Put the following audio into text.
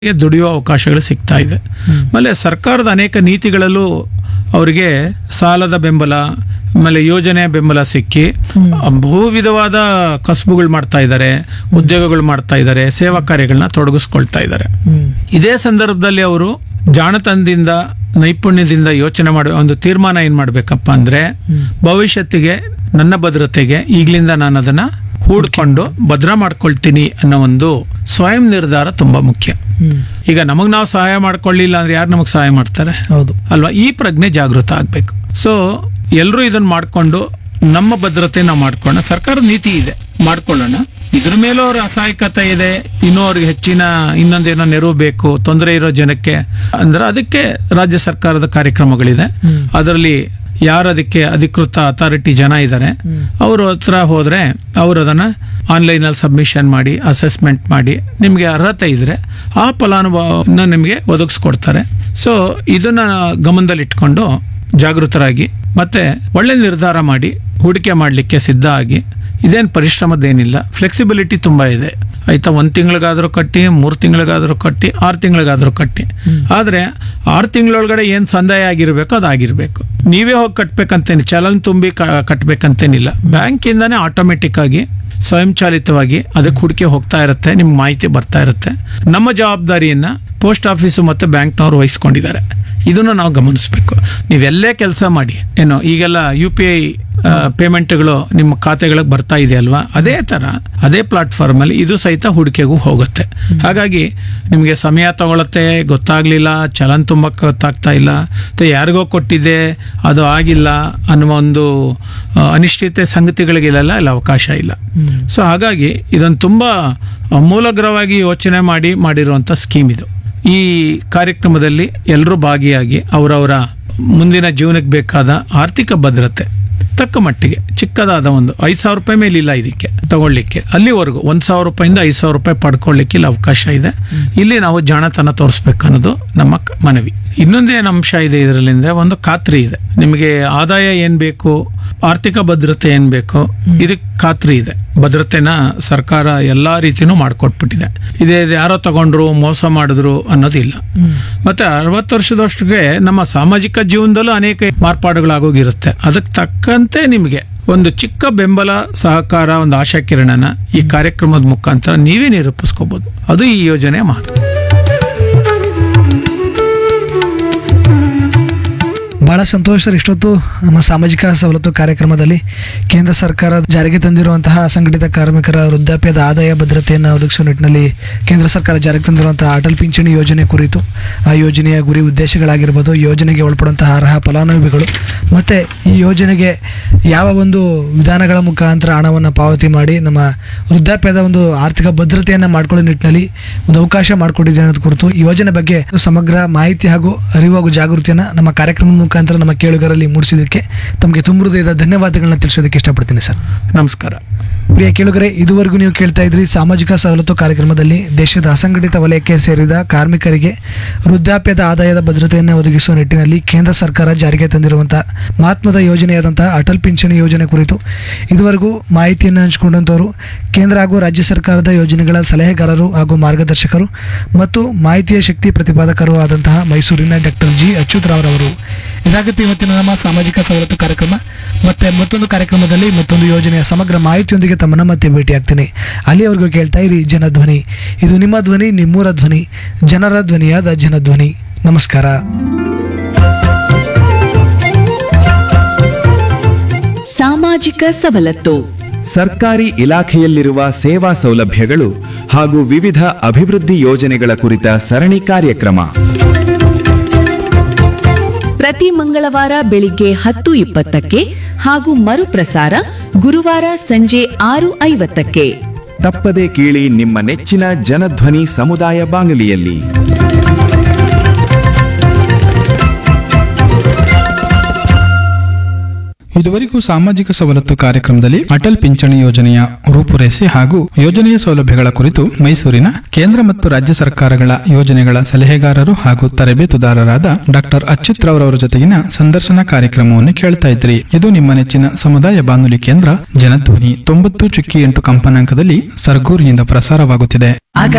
ಗೆ ದುಡಿಯುವ ಅವಕಾಶಗಳು ಸಿಗ್ತಾ ಇದೆ ಆಮೇಲೆ ಸರ್ಕಾರದ ಅನೇಕ ನೀತಿಗಳಲ್ಲೂ ಅವರಿಗೆ ಸಾಲದ ಬೆಂಬಲ ಆಮೇಲೆ ಯೋಜನೆಯ ಬೆಂಬಲ ಸಿಕ್ಕಿ ಬಹು ವಿಧವಾದ ಕಸಬುಗಳು ಮಾಡ್ತಾ ಇದ್ದಾರೆ ಉದ್ಯೋಗಗಳು ಮಾಡ್ತಾ ಇದ್ದಾರೆ ಸೇವಾ ಕಾರ್ಯಗಳನ್ನ ತೊಡಗಿಸ್ಕೊಳ್ತಾ ಇದ್ದಾರೆ ಇದೇ ಸಂದರ್ಭದಲ್ಲಿ ಅವರು ಜಾಣತನದಿಂದ ನೈಪುಣ್ಯದಿಂದ ಯೋಚನೆ ಮಾಡುವ ಒಂದು ತೀರ್ಮಾನ ಏನ್ ಮಾಡ್ಬೇಕಪ್ಪ ಅಂದ್ರೆ ಭವಿಷ್ಯತ್ತಿಗೆ ನನ್ನ ಭದ್ರತೆಗೆ ಈಗಲಿಂದ ನಾನು ಅದನ್ನ ಹೂಡ್ಕೊಂಡು ಭದ್ರ ಮಾಡ್ಕೊಳ್ತೀನಿ ಅನ್ನೋ ಒಂದು ಸ್ವಯಂ ನಿರ್ಧಾರ ತುಂಬಾ ಮುಖ್ಯ ಈಗ ನಮಗ್ ನಾವು ಸಹಾಯ ಮಾಡ್ಕೊಳ್ಳಿಲ್ಲ ಅಂದ್ರೆ ಯಾರು ನಮಗ್ ಸಹಾಯ ಮಾಡ್ತಾರೆ ಹೌದು ಅಲ್ವಾ ಈ ಪ್ರಜ್ಞೆ ಜಾಗೃತ ಆಗ್ಬೇಕು ಸೊ ಎಲ್ಲರೂ ಇದನ್ನ ಮಾಡ್ಕೊಂಡು ನಮ್ಮ ಭದ್ರತೆ ನಾವು ಮಾಡ್ಕೊಳ್ಳೋಣ ಸರ್ಕಾರದ ನೀತಿ ಇದೆ ಮಾಡ್ಕೊಳ್ಳೋಣ ಇದ್ರ ಮೇಲೂ ಅವ್ರ ಅಸಹಾಯಕತೆ ಇದೆ ಇನ್ನೂ ಅವ್ರಿಗೆ ಹೆಚ್ಚಿನ ಇನ್ನೊಂದೇನೋ ನೆರವು ಬೇಕು ತೊಂದರೆ ಇರೋ ಜನಕ್ಕೆ ಅಂದ್ರೆ ಅದಕ್ಕೆ ರಾಜ್ಯ ಸರ್ಕಾರದ ಕಾರ್ಯಕ್ರಮಗಳಿದೆ ಅದರಲ್ಲಿ ಯಾರು ಅದಕ್ಕೆ ಅಧಿಕೃತ ಅಥಾರಿಟಿ ಜನ ಇದ್ದಾರೆ ಅವ್ರ ಹತ್ರ ಹೋದ್ರೆ ಅವರು ಅದನ್ನ ಆನ್ಲೈನ್ ಅಲ್ಲಿ ಸಬ್ಮಿಷನ್ ಮಾಡಿ ಅಸೆಸ್ಮೆಂಟ್ ಮಾಡಿ ನಿಮಗೆ ಅರ್ಹತೆ ಇದ್ರೆ ಆ ಫಲಾನುಭವನ ನಿಮಗೆ ಒದಗಿಸ್ಕೊಡ್ತಾರೆ ಸೊ ಇದನ್ನ ಗಮನದಲ್ಲಿಟ್ಕೊಂಡು ಜಾಗೃತರಾಗಿ ಮತ್ತೆ ಒಳ್ಳೆ ನಿರ್ಧಾರ ಮಾಡಿ ಹೂಡಿಕೆ ಮಾಡಲಿಕ್ಕೆ ಸಿದ್ಧ ಆಗಿ ಇದೇನು ಪರಿಶ್ರಮದ್ದೇನಿಲ್ಲ ಫ್ಲೆಕ್ಸಿಬಿಲಿಟಿ ತುಂಬಾ ಇದೆ ಆಯ್ತಾ ಒಂದ್ ತಿಂಗಳಿಗಾದ್ರೂ ಕಟ್ಟಿ ಮೂರು ತಿಂಗಳಿಗಾದ್ರೂ ಕಟ್ಟಿ ಆರು ತಿಂಗಳಿಗಾದ್ರೂ ಕಟ್ಟಿ ಆದ್ರೆ ಆರು ತಿಂಗಳೊಳಗಡೆ ಏನ್ ಸಂದಾಯ ಆಗಿರ್ಬೇಕು ಅದಾಗಿರ್ಬೇಕು ನೀವೇ ಹೋಗಿ ಕಟ್ಬೇಕಂತೇನಿ ಚಲನ್ ತುಂಬಿ ಕ- ಕಟ್ಬೇಕಂತೇನಿಲ್ಲ ಬ್ಯಾಂಕಿಂದಾನೇ ಆಟೋಮೆಟಿಕ್ ಆಗಿ ಸ್ವಯಂಚಾಲಿತವಾಗಿ ಅದಕ್ಕೆ ಹೂಡಿಕೆ ಹೋಗ್ತಾ ಇರುತ್ತೆ ನಿಮ್ಗೆ ಮಾಹಿತಿ ಬರ್ತಾ ಇರುತ್ತೆ ನಮ್ಮ ಜವಾಬ್ದಾರಿಯನ್ನ ಪೋಸ್ಟ್ ಆಫೀಸು ಮತ್ತು ಬ್ಯಾಂಕ್ನವ್ರು ವಹಿಸ್ಕೊಂಡಿದ್ದಾರೆ ಇದನ್ನು ನಾವು ಗಮನಿಸಬೇಕು ನೀವೆಲ್ಲೇ ಕೆಲಸ ಮಾಡಿ ಏನೋ ಈಗೆಲ್ಲ ಯು ಪಿ ಐ ಪೇಮೆಂಟ್ಗಳು ನಿಮ್ಮ ಖಾತೆಗಳಿಗೆ ಬರ್ತಾ ಇದೆ ಅಲ್ವಾ ಅದೇ ತರ ಅದೇ ಪ್ಲಾಟ್ಫಾರ್ಮ್ ಅಲ್ಲಿ ಇದು ಸಹಿತ ಹೂಡಿಕೆಗೂ ಹೋಗುತ್ತೆ ಹಾಗಾಗಿ ನಿಮಗೆ ಸಮಯ ತಗೊಳತ್ತೆ ಗೊತ್ತಾಗ್ಲಿಲ್ಲ ಚಲನ್ ತುಂಬಕ್ಕೆ ಗೊತ್ತಾಗ್ತಾ ಇಲ್ಲ ಅಥವಾ ಯಾರಿಗೋ ಕೊಟ್ಟಿದ್ದೆ ಅದು ಆಗಿಲ್ಲ ಅನ್ನುವ ಒಂದು ಆ, ಅನಿಶ್ಚಿತ ಸಂಗತಿಗಳಿಗೆಲ್ಲ ಇಲ್ಲಿ ಅವಕಾಶ ಇಲ್ಲ ಸೊ ಹಾಗಾಗಿ ಇದನ್ನು ತುಂಬಾ ಮೂಲಗ್ರವಾಗಿ ಯೋಚನೆ ಮಾಡಿ ಮಾಡಿರುವಂತ ಸ್ಕೀಮ್ ಇದು ಈ ಕಾರ್ಯಕ್ರಮದಲ್ಲಿ ಎಲ್ಲರೂ ಭಾಗಿಯಾಗಿ ಅವರವರ ಮುಂದಿನ ಜೀವನಕ್ಕೆ ಬೇಕಾದ ಆರ್ಥಿಕ ಭದ್ರತೆ ತಕ್ಕ ಮಟ್ಟಿಗೆ ಚಿಕ್ಕದಾದ ಒಂದು ಐದು ಸಾವಿರ ರೂಪಾಯಿ ಮೇಲೆ ಇಲ್ಲ ಇದಕ್ಕೆ ತಗೊಳ್ಳಿಕ್ಕೆ ಅಲ್ಲಿವರೆಗೂ ಒಂದ್ ಸಾವಿರ ರೂಪಾಯಿಂದ ಐದು ಸಾವಿರ ರೂಪಾಯಿ ಪಡ್ಕೊಳ್ಳಿಕ್ಕೆ ಇಲ್ಲಿ ಅವಕಾಶ ಇದೆ ಇಲ್ಲಿ ನಾವು ಜಾಣತನ ತೋರಿಸ್ಬೇಕು ಅನ್ನೋದು ನಮ್ಮ ಕ- ಮನವಿ ಇನ್ನೊಂದೇನು ಅಂಶ ಇದೆ ಇದರಲ್ಲಿ ಅಂದ್ರೆ ಒಂದು ಖಾತ್ರಿ ಇದೆ ನಿಮಗೆ ಆದಾಯ ಏನ್ ಬೇಕು ಆರ್ಥಿಕ ಭದ್ರತೆ ಏನ್ ಬೇಕು ಇದಕ್ಕೆ ಖಾತ್ರಿ ಇದೆ ಭದ್ರತೆನ ಸರ್ಕಾರ ಎಲ್ಲಾ ರೀತಿನೂ ಮಾಡ್ಕೊಟ್ಬಿಟ್ಟಿದೆ ಇದೇ ಇದು ಯಾರೋ ತಗೊಂಡ್ರು ಮೋಸ ಮಾಡಿದ್ರು ಅನ್ನೋದಿಲ್ಲ ಮತ್ತೆ ಅರವತ್ತು ವರ್ಷದಷ್ಟಿಗೆ ನಮ್ಮ ಸಾಮಾಜಿಕ ಜೀವನದಲ್ಲೂ ಅನೇಕ ಮಾರ್ಪಾಡುಗಳಾಗೋಗಿರುತ್ತೆ ಅದಕ್ಕೆ ತಕ್ಕಂತೆ ನಿಮಗೆ ಒಂದು ಚಿಕ್ಕ ಬೆಂಬಲ ಸಹಕಾರ ಒಂದು ಆಶಾಕಿರಣನ ಈ ಕಾರ್ಯಕ್ರಮದ ಮುಖಾಂತರ ನೀವೇ ನಿರೂಪಿಸ್ಕೋಬಹುದು ಅದು ಈ ಯೋಜನೆಯ ಮಹತ್ವ ಬಹಳ ಸಂತೋಷ ಸರ್ ಇಷ್ಟೊತ್ತು ನಮ್ಮ ಸಾಮಾಜಿಕ ಸವಲತ್ತು ಕಾರ್ಯಕ್ರಮದಲ್ಲಿ ಕೇಂದ್ರ ಸರ್ಕಾರ ಜಾರಿಗೆ ತಂದಿರುವಂತಹ ಅಸಂಘಟಿತ ಕಾರ್ಮಿಕರ ವೃದ್ಧಾಪ್ಯದ ಆದಾಯ ಭದ್ರತೆಯನ್ನು ಒದಗಿಸುವ ನಿಟ್ಟಿನಲ್ಲಿ ಕೇಂದ್ರ ಸರ್ಕಾರ ಜಾರಿಗೆ ತಂದಿರುವಂತಹ ಅಟಲ್ ಪಿಂಚಣಿ ಯೋಜನೆ ಕುರಿತು ಆ ಯೋಜನೆಯ ಗುರಿ ಉದ್ದೇಶಗಳಾಗಿರ್ಬೋದು ಯೋಜನೆಗೆ ಒಳಪಡುವಂತಹ ಅರ್ಹ ಫಲಾನುಭವಿಗಳು ಮತ್ತು ಈ ಯೋಜನೆಗೆ ಯಾವ ಒಂದು ವಿಧಾನಗಳ ಮುಖಾಂತರ ಹಣವನ್ನು ಪಾವತಿ ಮಾಡಿ ನಮ್ಮ ವೃದ್ಧಾಪ್ಯದ ಒಂದು ಆರ್ಥಿಕ ಭದ್ರತೆಯನ್ನು ಮಾಡ್ಕೊಳ್ಳೋ ನಿಟ್ಟಿನಲ್ಲಿ ಒಂದು ಅವಕಾಶ ಮಾಡಿಕೊಟ್ಟಿದೆ ಅನ್ನೋದು ಕುರಿತು ಈ ಯೋಜನೆ ಬಗ್ಗೆ ಸಮಗ್ರ ಮಾಹಿತಿ ಹಾಗೂ ಅರಿವು ಹಾಗೂ ಜಾಗೃತಿಯನ್ನು ನಮ್ಮ ಕಾರ್ಯಕ್ರಮದ ಮುಖಾಂತರ ನಮ್ಮ ಕೇಳುಗರಲ್ಲಿ ಮೂಡಿಸಿದ್ದಕ್ಕೆ ತಮಗೆ ತುಂಬ ಹೃದಯದ ಧನ್ಯವಾದಗಳನ್ನ ತಿಳಿಸೋದಕ್ಕೆ ಇಷ್ಟಪಡ್ತೀನಿ ಸರ್ ನಮಸ್ಕಾರ ಪ್ರಿಯ ಕೇಳುಗರೆ ಇದುವರೆಗೂ ನೀವು ಕೇಳ್ತಾ ಇದ್ರಿ ಸಾಮಾಜಿಕ ಸವಲತ್ತು ಕಾರ್ಯಕ್ರಮದಲ್ಲಿ ದೇಶದ ಅಸಂಘಟಿತ ವಲಯಕ್ಕೆ ಸೇರಿದ ಕಾರ್ಮಿಕರಿಗೆ ವೃದ್ಧಾಪ್ಯದ ಆದಾಯದ ಭದ್ರತೆಯನ್ನು ಒದಗಿಸುವ ನಿಟ್ಟಿನಲ್ಲಿ ಕೇಂದ್ರ ಸರ್ಕಾರ ಜಾರಿಗೆ ತಂದಿರುವಂತಹ ಮಹತ್ವದ ಯೋಜನೆಯಾದಂತಹ ಅಟಲ್ ಪಿಂಚಣಿ ಯೋಜನೆ ಕುರಿತು ಇದುವರೆಗೂ ಮಾಹಿತಿಯನ್ನು ಹಂಚಿಕೊಂಡಂತವರು ಕೇಂದ್ರ ಹಾಗೂ ರಾಜ್ಯ ಸರ್ಕಾರದ ಯೋಜನೆಗಳ ಸಲಹೆಗಾರರು ಹಾಗೂ ಮಾರ್ಗದರ್ಶಕರು ಮತ್ತು ಮಾಹಿತಿಯ ಶಕ್ತಿ ಪ್ರತಿಪಾದಕರು ಆದಂತಹ ಮೈಸೂರಿನ ಡಾಕ್ಟರ್ ಜಿ ಅಚ್ಯುತರಾವ್ರವರು ಇದಾಗುತ್ತೆ ಇವತ್ತಿನ ನಮ್ಮ ಸಾಮಾಜಿಕ ಸವಲತ್ತು ಕಾರ್ಯಕ್ರಮ ಮತ್ತೆ ಮತ್ತೊಂದು ಕಾರ್ಯಕ್ರಮದಲ್ಲಿ ಮತ್ತೊಂದು ಯೋಜನೆಯ ಸಮಗ್ರ ಮಾಹಿತಿಯೊಂದಿಗೆ ತಮ್ಮನ್ನ ಮತ್ತೆ ಭೇಟಿಯಾಗ್ತೀನಿ ಅಲ್ಲಿವರೆಗೂ ಕೇಳ್ತಾ ಇರಿ ಜನಧ್ವನಿ ಇದು ನಿಮ್ಮ ಧ್ವನಿ ನಿಮ್ಮೂರ ಧ್ವನಿ ಜನರ ಧ್ವನಿಯಾದ ಜನಧ್ವನಿ ನಮಸ್ಕಾರ ಸಾಮಾಜಿಕ ಸವಲತ್ತು ಸರ್ಕಾರಿ ಇಲಾಖೆಯಲ್ಲಿರುವ ಸೇವಾ ಸೌಲಭ್ಯಗಳು ಹಾಗೂ ವಿವಿಧ ಅಭಿವೃದ್ಧಿ ಯೋಜನೆಗಳ ಕುರಿತ ಸರಣಿ ಕಾರ್ಯಕ್ರಮ ಪ್ರತಿ ಮಂಗಳವಾರ ಬೆಳಿಗ್ಗೆ ಹತ್ತು ಇಪ್ಪತ್ತಕ್ಕೆ ಹಾಗೂ ಮರುಪ್ರಸಾರ ಗುರುವಾರ ಸಂಜೆ ಆರು ಐವತ್ತಕ್ಕೆ ತಪ್ಪದೆ ಕೇಳಿ ನಿಮ್ಮ ನೆಚ್ಚಿನ ಜನಧ್ವನಿ ಸಮುದಾಯ ಬಾನುಲಿಯಲ್ಲಿ ಇದುವರೆಗೂ ಸಾಮಾಜಿಕ ಸವಲತ್ತು ಕಾರ್ಯಕ್ರಮದಲ್ಲಿ ಅಟಲ್ ಪಿಂಚಣಿ ಯೋಜನೆಯ ರೂಪುರೇಷೆ ಹಾಗೂ ಯೋಜನೆಯ ಸೌಲಭ್ಯಗಳ ಕುರಿತು ಮೈಸೂರಿನ ಕೇಂದ್ರ ಮತ್ತು ರಾಜ್ಯ ಸರ್ಕಾರಗಳ ಯೋಜನೆಗಳ ಸಲಹೆಗಾರರು ಹಾಗೂ ತರಬೇತುದಾರರಾದ ಡಾಕ್ಟರ್ ಅಚ್ಯುತ್ ರವರವರ ಜೊತೆಗಿನ ಸಂದರ್ಶನ ಕಾರ್ಯಕ್ರಮವನ್ನು ಕೇಳ್ತಾ ಇದ್ರಿ ಇದು ನಿಮ್ಮ ನೆಚ್ಚಿನ ಸಮುದಾಯ ಬಾನುಲಿ ಕೇಂದ್ರ ಜನಧ್ವನಿ ತೊಂಬತ್ತು ಚುಕ್ಕಿ ಎಂಟು ಕಂಪನಾಂಕದಲ್ಲಿ ಸರ್ಗೂರಿನಿಂದ ಪ್ರಸಾರವಾಗುತ್ತಿದೆ ಆಗ